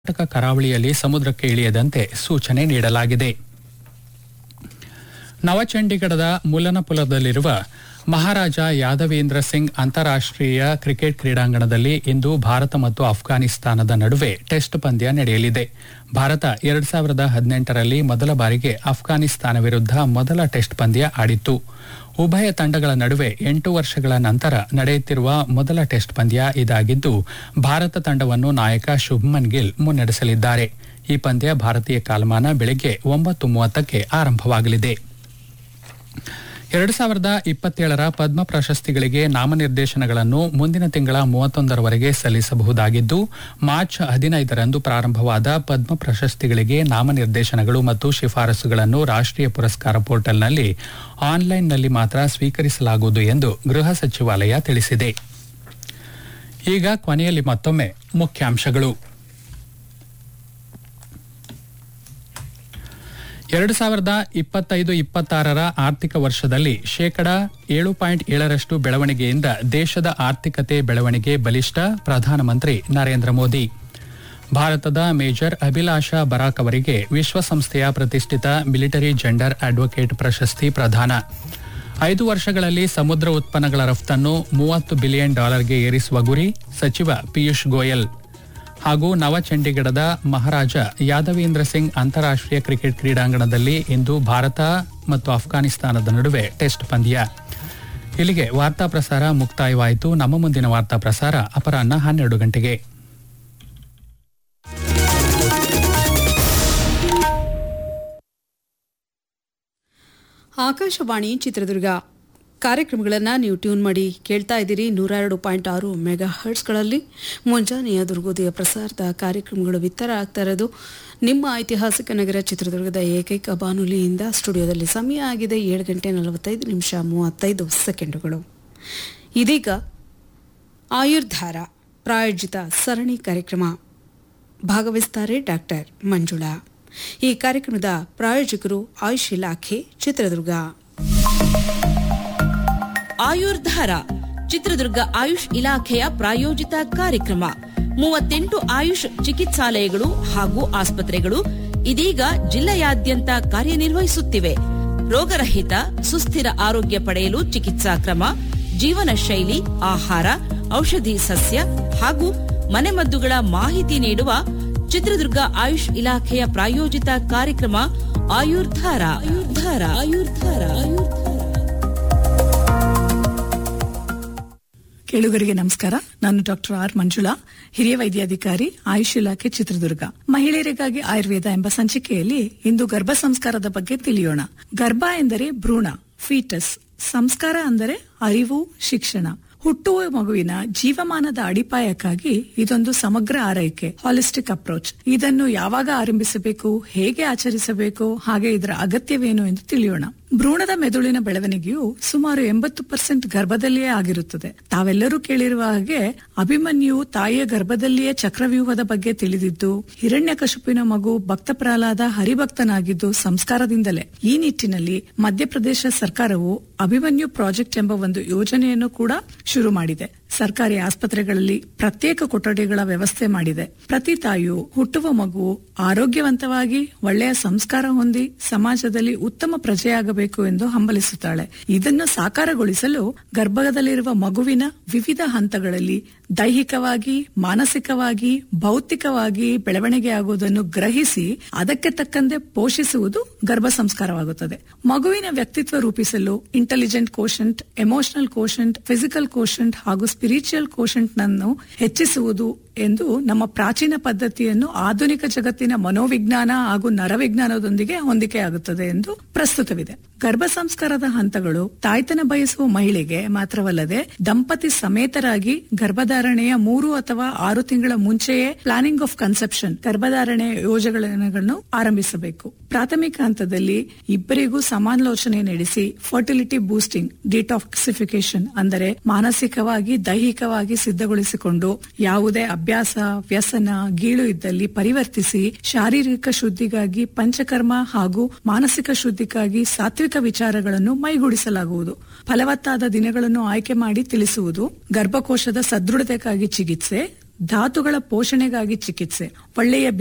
ಕರ್ನಾಟಕ ಕರಾವಳಿಯಲ್ಲಿ ಸಮುದ್ರಕ್ಕೆ ಇಳಿಯದಂತೆ ಸೂಚನೆ ನೀಡಲಾಗಿದೆ ನವಚಂಡೀಗಢದ ಮುಲನಪುಲದಲ್ಲಿರುವ ಮಹಾರಾಜ ಯಾದವೇಂದ್ರ ಸಿಂಗ್ ಅಂತಾರಾಷ್ಟೀಯ ಕ್ರಿಕೆಟ್ ಕ್ರೀಡಾಂಗಣದಲ್ಲಿ ಇಂದು ಭಾರತ ಮತ್ತು ಅಫ್ಘಾನಿಸ್ತಾನದ ನಡುವೆ ಟೆಸ್ಟ್ ಪಂದ್ಯ ನಡೆಯಲಿದೆ ಭಾರತ ಎರಡ್ ಸಾವಿರದ ಹದಿನೆಂಟರಲ್ಲಿ ಮೊದಲ ಬಾರಿಗೆ ಅಫ್ಘಾನಿಸ್ತಾನ ವಿರುದ್ಧ ಮೊದಲ ಟೆಸ್ಟ್ ಪಂದ್ಯ ಆಡಿತ್ತು ಉಭಯ ತಂಡಗಳ ನಡುವೆ ಎಂಟು ವರ್ಷಗಳ ನಂತರ ನಡೆಯುತ್ತಿರುವ ಮೊದಲ ಟೆಸ್ಟ್ ಪಂದ್ಯ ಇದಾಗಿದ್ದು ಭಾರತ ತಂಡವನ್ನು ನಾಯಕ ಶುಭ್ಮನ್ ಗಿಲ್ ಮುನ್ನಡೆಸಲಿದ್ದಾರೆ ಈ ಪಂದ್ಯ ಭಾರತೀಯ ಕಾಲಮಾನ ಬೆಳಗ್ಗೆ ಒಂಬತ್ತು ಮೂವತ್ತಕ್ಕೆ ಆರಂಭವಾಗಲಿದೆ ಎರಡು ಸಾವಿರದ ಇಪ್ಪತ್ತೇಳರ ಪದ್ಮ ಪ್ರಶಸ್ತಿಗಳಿಗೆ ನಾಮನಿರ್ದೇಶನಗಳನ್ನು ಮುಂದಿನ ತಿಂಗಳ ಮೂವತ್ತೊಂದರವರೆಗೆ ಸಲ್ಲಿಸಬಹುದಾಗಿದ್ದು ಮಾರ್ಚ್ ಹದಿನೈದರಂದು ಪ್ರಾರಂಭವಾದ ಪದ್ಮ ಪ್ರಶಸ್ತಿಗಳಿಗೆ ನಾಮನಿರ್ದೇಶನಗಳು ಮತ್ತು ಶಿಫಾರಸುಗಳನ್ನು ರಾಷ್ಟೀಯ ಪುರಸ್ಕಾರ ಪೋರ್ಟಲ್ನಲ್ಲಿ ಆನ್ಲೈನ್ನಲ್ಲಿ ಮಾತ್ರ ಸ್ವೀಕರಿಸಲಾಗುವುದು ಎಂದು ಗೃಹ ಸಚಿವಾಲಯ ತಿಳಿಸಿದೆ ಈಗ ಕೊನೆಯಲ್ಲಿ ಮತ್ತೊಮ್ಮೆ ಮುಖ್ಯಾಂಶಗಳು ಎರಡು ಸಾವಿರದ ಇಪ್ಪತ್ತೈದು ಇಪ್ಪತ್ತಾರರ ಆರ್ಥಿಕ ವರ್ಷದಲ್ಲಿ ಶೇಕಡ ಏಳು ಪಾಯಿಂಟ್ ಏಳರಷ್ಟು ಬೆಳವಣಿಗೆಯಿಂದ ದೇಶದ ಆರ್ಥಿಕತೆ ಬೆಳವಣಿಗೆ ಬಲಿಷ್ಠ ಪ್ರಧಾನಮಂತ್ರಿ ನರೇಂದ್ರ ಮೋದಿ ಭಾರತದ ಮೇಜರ್ ಅಭಿಲಾಷಾ ಬರಾಕ್ ಅವರಿಗೆ ವಿಶ್ವಸಂಸ್ಥೆಯ ಪ್ರತಿಷ್ಠಿತ ಮಿಲಿಟರಿ ಜೆಂಡರ್ ಅಡ್ವೊಕೇಟ್ ಪ್ರಶಸ್ತಿ ಪ್ರದಾನ ಐದು ವರ್ಷಗಳಲ್ಲಿ ಸಮುದ್ರ ಉತ್ಪನ್ನಗಳ ರಫ್ತನ್ನು ಮೂವತ್ತು ಬಿಲಿಯನ್ ಡಾಲರ್ಗೆ ಏರಿಸುವ ಗುರಿ ಸಚಿವ ಪಿಯೂಷ್ ಗೋಯಲ್ ಹಾಗೂ ನವಚಂಡೀಗಢದ ಮಹಾರಾಜ ಯಾದವೇಂದ್ರ ಸಿಂಗ್ ಅಂತಾರಾಷ್ಟೀಯ ಕ್ರಿಕೆಟ್ ಕ್ರೀಡಾಂಗಣದಲ್ಲಿ ಇಂದು ಭಾರತ ಮತ್ತು ಅಫ್ಘಾನಿಸ್ತಾನದ ನಡುವೆ ಟೆಸ್ಟ್ ಪಂದ್ಯ ಇಲ್ಲಿಗೆ ವಾರ್ತಾ ಪ್ರಸಾರ ಮುಕ್ತಾಯವಾಯಿತು ನಮ್ಮ ಮುಂದಿನ ವಾರ್ತಾ ಪ್ರಸಾರ ಅಪರಾಹ್ನ ಹನ್ನೆರಡು ಗಂಟೆಗೆ ಆಕಾಶವಾಣಿ ಚಿತ್ರದುರ್ಗ ಕಾರ್ಯಕ್ರಮಗಳನ್ನು ನೀವು ಟ್ಯೂನ್ ಮಾಡಿ ಕೇಳ್ತಾ ಇದ್ದೀರಿ ನೂರ ಎರಡು ಪಾಯಿಂಟ್ ಆರು ಮೆಗಾ ಹರ್ಟ್ಸ್ಗಳಲ್ಲಿ ಮುಂಜಾನೆಯ ದುರ್ಗೋದಯ ಪ್ರಸಾರದ ಕಾರ್ಯಕ್ರಮಗಳು ಬಿತ್ತರ ಆಗ್ತಾ ಇರೋದು ನಿಮ್ಮ ಐತಿಹಾಸಿಕ ನಗರ ಚಿತ್ರದುರ್ಗದ ಏಕೈಕ ಬಾನುಲಿಯಿಂದ ಸ್ಟುಡಿಯೋದಲ್ಲಿ ಸಮಯ ಆಗಿದೆ ಏಳು ಗಂಟೆ ನಲವತ್ತೈದು ನಿಮಿಷ ಮೂವತ್ತೈದು ಸೆಕೆಂಡುಗಳು ಇದೀಗ ಆಯುರ್ಧಾರ ಪ್ರಾಯೋಜಿತ ಸರಣಿ ಕಾರ್ಯಕ್ರಮ ಭಾಗವಹಿಸ್ತಾರೆ ಡಾಕ್ಟರ್ ಮಂಜುಳಾ ಈ ಕಾರ್ಯಕ್ರಮದ ಪ್ರಾಯೋಜಕರು ಆಯುಷ್ ಇಲಾಖೆ ಚಿತ್ರದುರ್ಗ ಆಯುರ್ಧಾರ ಚಿತ್ರದುರ್ಗ ಆಯುಷ್ ಇಲಾಖೆಯ ಪ್ರಾಯೋಜಿತ ಕಾರ್ಯಕ್ರಮ ಮೂವತ್ತೆಂಟು ಆಯುಷ್ ಚಿಕಿತ್ಸಾಲಯಗಳು ಹಾಗೂ ಆಸ್ಪತ್ರೆಗಳು ಇದೀಗ ಜಿಲ್ಲೆಯಾದ್ಯಂತ ಕಾರ್ಯನಿರ್ವಹಿಸುತ್ತಿವೆ ರೋಗರಹಿತ ಸುಸ್ಥಿರ ಆರೋಗ್ಯ ಪಡೆಯಲು ಚಿಕಿತ್ಸಾ ಕ್ರಮ ಜೀವನ ಶೈಲಿ ಆಹಾರ ಔಷಧಿ ಸಸ್ಯ ಹಾಗೂ ಮನೆಮದ್ದುಗಳ ಮಾಹಿತಿ ನೀಡುವ ಚಿತ್ರದುರ್ಗ ಆಯುಷ್ ಇಲಾಖೆಯ ಪ್ರಾಯೋಜಿತ ಕಾರ್ಯಕ್ರಮ ಆಯುರ್ಧಾರ ಆಯುರ್ಧಾರ ಆಯುರ್ಧಾರ ಆಯುರ್ಧಾರ ಕೇಳುಗರಿಗೆ ನಮಸ್ಕಾರ ನಾನು ಡಾಕ್ಟರ್ ಆರ್ ಮಂಜುಳಾ ಹಿರಿಯ ವೈದ್ಯಾಧಿಕಾರಿ ಆಯುಷ್ ಇಲಾಖೆ ಚಿತ್ರದುರ್ಗ ಮಹಿಳೆಯರಿಗಾಗಿ ಆಯುರ್ವೇದ ಎಂಬ ಸಂಚಿಕೆಯಲ್ಲಿ ಇಂದು ಗರ್ಭ ಸಂಸ್ಕಾರದ ಬಗ್ಗೆ ತಿಳಿಯೋಣ ಗರ್ಭ ಎಂದರೆ ಭ್ರೂಣ ಫೀಟಸ್ ಸಂಸ್ಕಾರ ಅಂದರೆ ಅರಿವು ಶಿಕ್ಷಣ ಹುಟ್ಟುವ ಮಗುವಿನ ಜೀವಮಾನದ ಅಡಿಪಾಯಕ್ಕಾಗಿ ಇದೊಂದು ಸಮಗ್ರ ಆರೈಕೆ ಹಾಲಿಸ್ಟಿಕ್ ಅಪ್ರೋಚ್ ಇದನ್ನು ಯಾವಾಗ ಆರಂಭಿಸಬೇಕು ಹೇಗೆ ಆಚರಿಸಬೇಕು ಹಾಗೆ ಇದರ ಅಗತ್ಯವೇನು ಎಂದು ತಿಳಿಯೋಣ ಭ್ರೂಣದ ಮೆದುಳಿನ ಬೆಳವಣಿಗೆಯು ಸುಮಾರು ಎಂಬತ್ತು ಪರ್ಸೆಂಟ್ ಗರ್ಭದಲ್ಲಿಯೇ ಆಗಿರುತ್ತದೆ ತಾವೆಲ್ಲರೂ ಕೇಳಿರುವ ಹಾಗೆ ಅಭಿಮನ್ಯು ತಾಯಿಯ ಗರ್ಭದಲ್ಲಿಯೇ ಚಕ್ರವ್ಯೂಹದ ಬಗ್ಗೆ ತಿಳಿದಿದ್ದು ಹಿರಣ್ಯಕಶುಪಿನ ಮಗು ಭಕ್ತ ಪ್ರಹ್ಲಾದ ಹರಿಭಕ್ತನಾಗಿದ್ದು ಸಂಸ್ಕಾರದಿಂದಲೇ ಈ ನಿಟ್ಟಿನಲ್ಲಿ ಮಧ್ಯಪ್ರದೇಶ ಸರ್ಕಾರವು ಅಭಿಮನ್ಯು ಪ್ರಾಜೆಕ್ಟ್ ಎಂಬ ಒಂದು ಯೋಜನೆಯನ್ನು ಕೂಡ ಶುರು ಮಾಡಿದೆ ಸರ್ಕಾರಿ ಆಸ್ಪತ್ರೆಗಳಲ್ಲಿ ಪ್ರತ್ಯೇಕ ಕೊಠಡಿಗಳ ವ್ಯವಸ್ಥೆ ಮಾಡಿದೆ ಪ್ರತಿ ತಾಯಿಯು ಹುಟ್ಟುವ ಮಗು ಆರೋಗ್ಯವಂತವಾಗಿ ಒಳ್ಳೆಯ ಸಂಸ್ಕಾರ ಹೊಂದಿ ಸಮಾಜದಲ್ಲಿ ಉತ್ತಮ ಪ್ರಜೆಯಾಗಬೇಕು ಎಂದು ಹಂಬಲಿಸುತ್ತಾಳೆ ಇದನ್ನು ಸಾಕಾರಗೊಳಿಸಲು ಗರ್ಭದಲ್ಲಿರುವ ಮಗುವಿನ ವಿವಿಧ ಹಂತಗಳಲ್ಲಿ ದೈಹಿಕವಾಗಿ ಮಾನಸಿಕವಾಗಿ ಭೌತಿಕವಾಗಿ ಬೆಳವಣಿಗೆ ಆಗುವುದನ್ನು ಗ್ರಹಿಸಿ ಅದಕ್ಕೆ ತಕ್ಕಂತೆ ಪೋಷಿಸುವುದು ಗರ್ಭ ಸಂಸ್ಕಾರವಾಗುತ್ತದೆ ಮಗುವಿನ ವ್ಯಕ್ತಿತ್ವ ರೂಪಿಸಲು intelligent quotient emotional quotient physical quotient ಹಾಗೂ ಸ್ಪಿರಿಚುವಲ್ ಕೋಶಂಟ್ ನನ್ನು ಹೆಚ್ಚಿಸುವುದು ಎಂದು ನಮ್ಮ ಪ್ರಾಚೀನ ಪದ್ಧತಿಯನ್ನು ಆಧುನಿಕ ಜಗತ್ತಿನ ಮನೋವಿಜ್ಞಾನ ಹಾಗೂ ನರವಿಜ್ಞಾನದೊಂದಿಗೆ ಹೊಂದಿಕೆಯಾಗುತ್ತದೆ ಎಂದು ಪ್ರಸ್ತುತವಿದೆ ಗರ್ಭ ಸಂಸ್ಕಾರದ ಹಂತಗಳು ತಾಯ್ತನ ಬಯಸುವ ಮಹಿಳೆಗೆ ಮಾತ್ರವಲ್ಲದೆ ದಂಪತಿ ಸಮೇತರಾಗಿ ಗರ್ಭಧಾರಣೆಯ ಮೂರು ಅಥವಾ ಆರು ತಿಂಗಳ ಮುಂಚೆಯೇ ಪ್ಲಾನಿಂಗ್ ಆಫ್ ಕನ್ಸೆಪ್ಷನ್ ಗರ್ಭಧಾರಣೆ ಯೋಜನೆಗಳನ್ನು ಆರಂಭಿಸಬೇಕು ಪ್ರಾಥಮಿಕ ಹಂತದಲ್ಲಿ ಇಬ್ಬರಿಗೂ ಸಮಾಲೋಚನೆ ನಡೆಸಿ ಫರ್ಟಿಲಿಟಿ ಬೂಸ್ಟಿಂಗ್ ಡಿಟಾಕ್ಸಿಫಿಕೇಶನ್ ಅಂದರೆ ಮಾನಸಿಕವಾಗಿ ದೈಹಿಕವಾಗಿ ಸಿದ್ಧಗೊಳಿಸಿಕೊಂಡು ಯಾವುದೇ ಅಭ್ಯಾಸ ವ್ಯಸನ ಗೀಳು ಇದ್ದಲ್ಲಿ ಪರಿವರ್ತಿಸಿ ಶಾರೀರಿಕ ಶುದ್ಧಿಗಾಗಿ ಪಂಚಕರ್ಮ ಹಾಗೂ ಮಾನಸಿಕ ಶುದ್ಧಿಗಾಗಿ ಸಾತ್ವಿಕ ವಿಚಾರಗಳನ್ನು ಮೈಗೂಡಿಸಲಾಗುವುದು ಫಲವತ್ತಾದ ದಿನಗಳನ್ನು ಆಯ್ಕೆ ಮಾಡಿ ತಿಳಿಸುವುದು ಗರ್ಭಕೋಶದ ಸದೃಢತೆಗಾಗಿ ಚಿಕಿತ್ಸೆ ಧಾತುಗಳ ಪೋಷಣೆಗಾಗಿ ಚಿಕಿತ್ಸೆ ಒಳ್ಳೆಯ